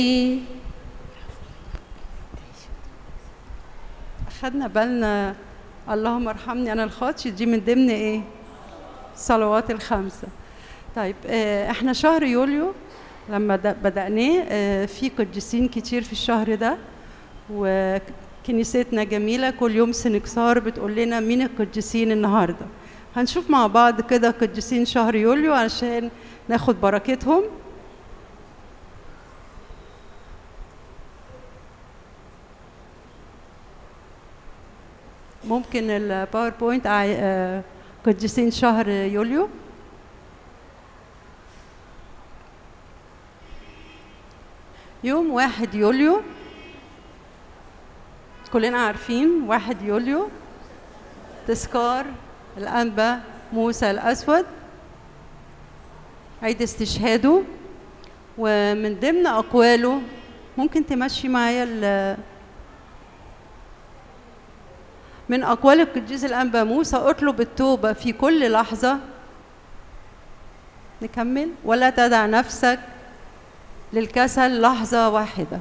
خدنا بالنا اللهم ارحمني انا الخاطي دي من ضمن ايه الصلوات الخمسه طيب آه، احنا شهر يوليو لما د- بدأناه آه، في قديسين كتير في الشهر ده وكنيستنا جميلة كل يوم سنكسار بتقول لنا مين القديسين النهاردة هنشوف مع بعض كده قديسين شهر يوليو عشان ناخد بركتهم ممكن الباوربوينت عاي- آه، قديسين شهر يوليو يوم واحد يوليو كلنا عارفين واحد يوليو تذكار الأنبا موسى الأسود عيد استشهاده ومن ضمن أقواله ممكن تمشي معايا ال- من أقوال القديس الأنبا موسى اطلب التوبة في كل لحظة نكمل ولا تدع نفسك للكسل لحظة واحدة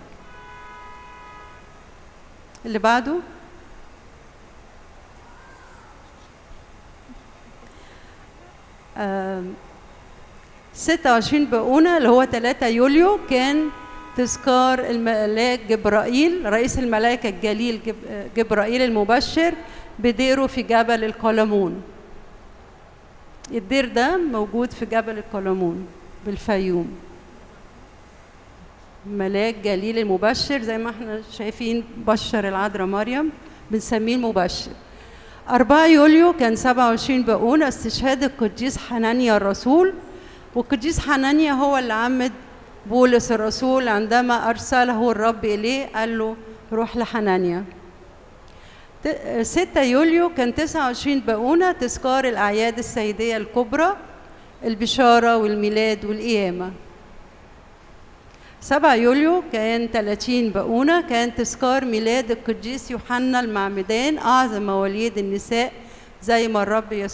اللي بعده آم، 26 بقونة اللي هو 3 يوليو كان تذكار الملاك جبرائيل رئيس الملائكة الجليل جب- جبرائيل المبشر بديره في جبل القلمون الدير ده موجود في جبل القلمون بالفيوم ملاك جليل المبشر زي ما احنا شايفين بشر العذراء مريم بنسميه المبشر 4 يوليو كان 27 بقون استشهاد القديس حنانيا الرسول والقديس حنانيا هو اللي عمد بولس الرسول عندما أرسله الرب إليه قال له روح لحنانيا ت- 6 يوليو كان 29 بقونة تذكار الأعياد السيدية الكبرى البشارة والميلاد والقيامة 7 يوليو كان 30 بقونة كان تذكار ميلاد القديس يوحنا المعمدان أعظم مواليد النساء زي ما الرب يسوع